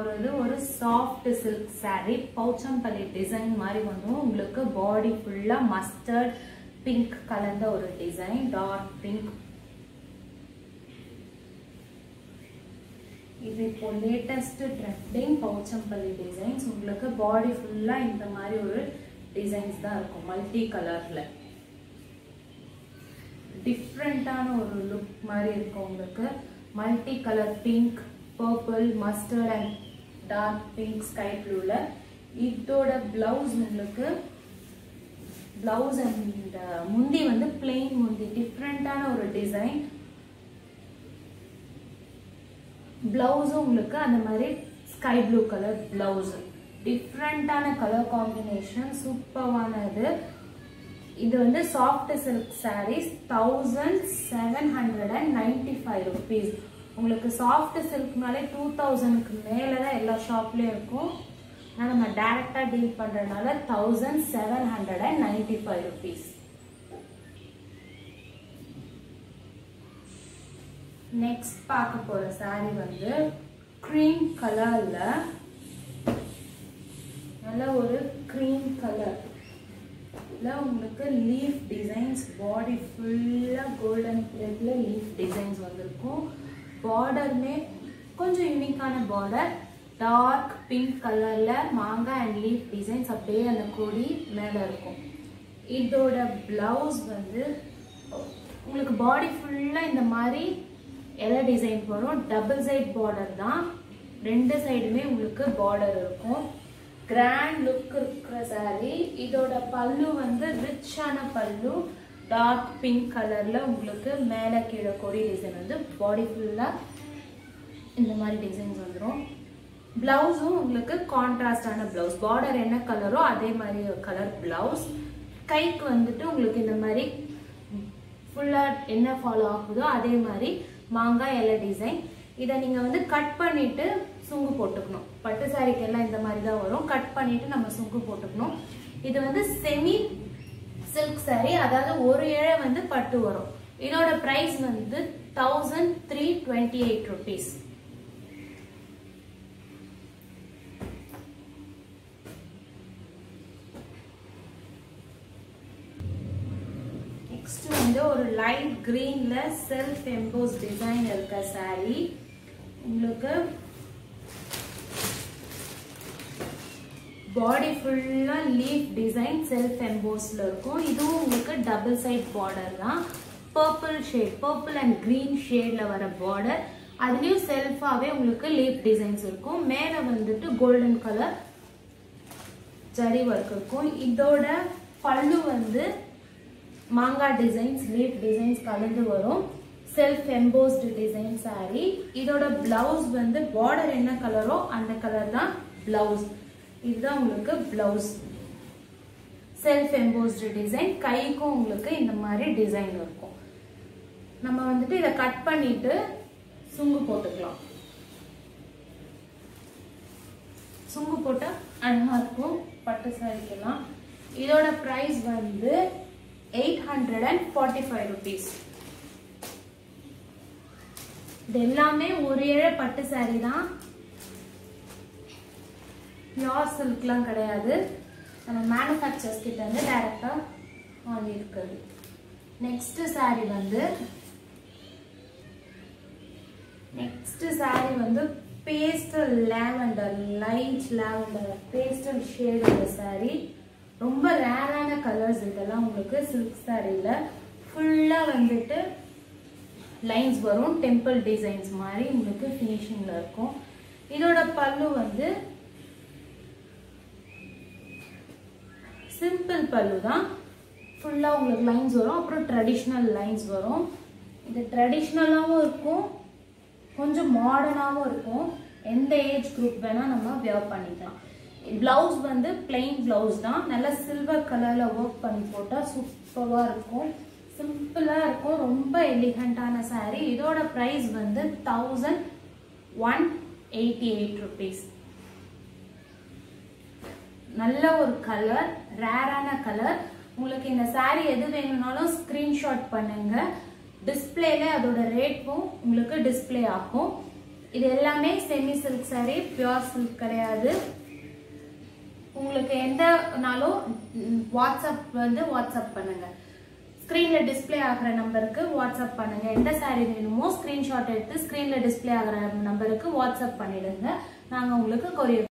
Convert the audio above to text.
போறது ஒரு soft silk saree Pochampalli design மாதிரி வந்தும் உங்களுக்கு பாடி ஃபுல்லா மஸ்டர்ட் பிங்க் கலந்த ஒரு டிசைன் டார்க் பிங்க் இது இப்போ லேட்டஸ்ட் ட்ரெண்டிங் பௌச்சம்பள்ளி டிசைன்ஸ் உங்களுக்கு பாடி ஃபுல்லா இந்த மாதிரி ஒரு டிசைன்ஸ் தான் இருக்கும் மல்டி கலர்ல டிஃப்ரெண்ட்டான ஒரு லுக் மாதிரி இருக்கும் உங்களுக்கு multi colour pink purple mustard and dark pink sky ப்ளூல இதோட பிளவுஸ் உங்களுக்கு பிளவுஸ் அண்ட் முந்தி வந்து பிளெயின் முந்தி டிஃப்ரெண்ட்டான ஒரு டிசைன் பிளவுஸும் உங்களுக்கு அந்த மாதிரி ஸ்கை ப்ளூ கலர் பிளவுஸ் டிஃப்ரெண்ட்டான கலர் காம்பினேஷன் சூப்பரானது இது வந்து soft silk sarees thousand seven hundred and ninety five rupees உங்களுக்கு சாஃப்ட் சில்க்னாலே டூ தௌசண்ட்க்கு மேலே தான் எல்லா ஷாப்லேயும் இருக்கும் ஆனால் நம்ம டேரெக்டாக டீல் பண்ணுறதுனால thousand seven hundred and ninety five rupees next பார்க்க போகிற saree வந்து க்ரீம் கலரில் நல்ல ஒரு க்ரீம் கலர் இதில் உங்களுக்கு லீஃப் டிசைன்ஸ் பாடி ஃபுல்லாக கோல்டன் த்ரெட்டில் லீஃப் டிசைன்ஸ் வந்திருக்கும் பார்டருமே கொஞ்சம் யூனிக்கான பார்டர் டார்க் பிங்க் கலரில் மாங்காய் அண்ட் லீஃப் டிசைன்ஸ் அப்படியே அந்த கொடி மேலே இருக்கும் இதோட பிளவுஸ் வந்து உங்களுக்கு பாடி ஃபுல்லாக இந்த மாதிரி எலை டிசைன் வரும் டபுள் சைட் பார்டர் தான் ரெண்டு சைடுமே உங்களுக்கு பார்டர் இருக்கும் கிராண்ட் லுக் இருக்கிற saree இதோட பல்லு வந்து ரிச்சான பல்லு டார்க் பிங்க் கலர்ல உங்களுக்கு மேலே கீழே கொடி டிசைன் வந்து பாடி ஃபுல்லாக இந்த மாதிரி டிசைன்ஸ் வந்துடும் பிளவுஸும் உங்களுக்கு கான்ட்ராஸ்டான பிளவுஸ் பார்டர் என்ன கலரோ அதே மாதிரி கலர் பிளவுஸ் கைக்கு வந்துட்டு உங்களுக்கு இந்த மாதிரி ஃபுல்லாக என்ன ஃபாலோ ஆகுதோ அதே மாதிரி மாங்காய் இலை டிசைன் இதை நீங்கள் வந்து கட் பண்ணிட்டு சுங்கு போட்டுக்கணும் பட்டு சாரிக்கு எல்லாம் இந்த மாதிரி தான் வரும் கட் பண்ணிட்டு நம்ம சுங்கு போட்டுக்கணும் இது வந்து செமி சில்க் saree அதாவது ஒரு இழை வந்து பட்டு வரும் இதோட பிரைஸ் வந்து thousand three twenty eight rupees next வந்து ஒரு லைட் கிரீன்ல செல்ஃப் எம்போஸ் டிசைன் இருக்க saree உங்களுக்கு பாடி ஃபுல்லா லீஃப் டிசைன் செல்ஃப் எம்போஸ்ல இருக்கும் இதுவும் உங்களுக்கு டபுள் சைட் பார்டர் தான் purple shade purple and green ஷேட்ல வர பார்டர் அதுலயும் செல்ஃபாவே உங்களுக்கு லீஃப் டிசைன்ஸ் இருக்கும் மேல வந்துட்டு கோல்டன் கலர் ஜரி ஒர்க் இருக்கும் இதோட பல்லு வந்து மாங்காய் டிசைன்ஸ் லீஃப் டிசைன்ஸ் கலந்து வரும் செல்ஃப் எம்போஸ்டு டிசைன் saree இதோட பிளவுஸ் வந்து பார்டர் என்ன கலரோ அந்த கலர் தான் பிளவுஸ் இதுதான் உங்களுக்கு பிளவுஸ் செல்ஃப் எம்போஸ்டு டிசைன் கைக்கும் உங்களுக்கு இந்த மாதிரி டிசைன் இருக்கும் நம்ம வந்துட்டு இதை கட் பண்ணிட்டு சுங்கு போட்டுக்கலாம் சுங்கு போட்டா அழகா இருக்கும் பட்டு சாரிக்கெல்லாம் இதோட பிரைஸ் வந்து eight hundred and forty five rupees இது எல்லாமே ஒரு ஏழை பட்டு saree தான் பியோர் சில்க்லாம் கிடையாது நம்ம மேனுஃபேக்சர்ஸ் கிட்ட இருந்து டைரக்டாக வாங்கியிருக்குது நெக்ஸ்ட் saree வந்து நெக்ஸ்ட் saree வந்து pastel lavender light lavender pastel ஷேடோட saree ரொம்ப ரேரான கலர்ஸ் இதெல்லாம் உங்களுக்கு சில்க் சாரியில் ஃபுல்லாக வந்துட்டு லைன்ஸ் வரும் டெம்பிள் டிசைன்ஸ் மாதிரி உங்களுக்கு ஃபினிஷிங்கில் இருக்கும் இதோட பல்லு வந்து சிம்பிள் பல்லு தான் ஃபுல்லாக உங்களுக்கு லைன்ஸ் வரும் அப்புறம் ட்ரெடிஷ்னல் லைன்ஸ் வரும் இது ட்ரெடிஷ்னலாகவும் இருக்கும் கொஞ்சம் மாடர்னாகவும் இருக்கும் எந்த ஏஜ் குரூப் வேணால் நம்ம வியர் பண்ணிக்கலாம் பிளவுஸ் வந்து பிளெயின் பிளவுஸ் தான் நல்லா சில்வர் கலரில் ஒர்க் பண்ணி போட்டால் சூப்பராக இருக்கும் சிம்பிளாக இருக்கும் ரொம்ப எலிகண்டான saree இதோட ப்ரைஸ் வந்து thousand one eighty eight rupees நல்ல ஒரு கலர் ரேரான கலர் உங்களுக்கு இந்த saree எது வேணும்னாலும் ஸ்க்ரீன்ஷாட் பண்ணுங்க டிஸ்பிளேல அதோட ரேட்டும் உங்களுக்கு டிஸ்ப்ளே ஆகும் இது எல்லாமே semi silk saree pure silk கிடையாது உங்களுக்கு எந்தனாலும் ம், வாட்ஸ்அப் வந்து வாட்ஸ்அப் பண்ணுங்க ஸ்க்ரீன்ல டிஸ்ப்ளே ஆகிற நம்பருக்கு வாட்ஸ்அப் பண்ணுங்க எந்த saree வேணுமோ ஸ்கிரீன்ஷாட் எடுத்து ஸ்க்ரீன்ல டிஸ்ப்ளே ஆகிற நம்பருக்கு வாட்ஸ்அப் பண்ணிடுங்க நாங்க உங்களுக்கு கொரியர்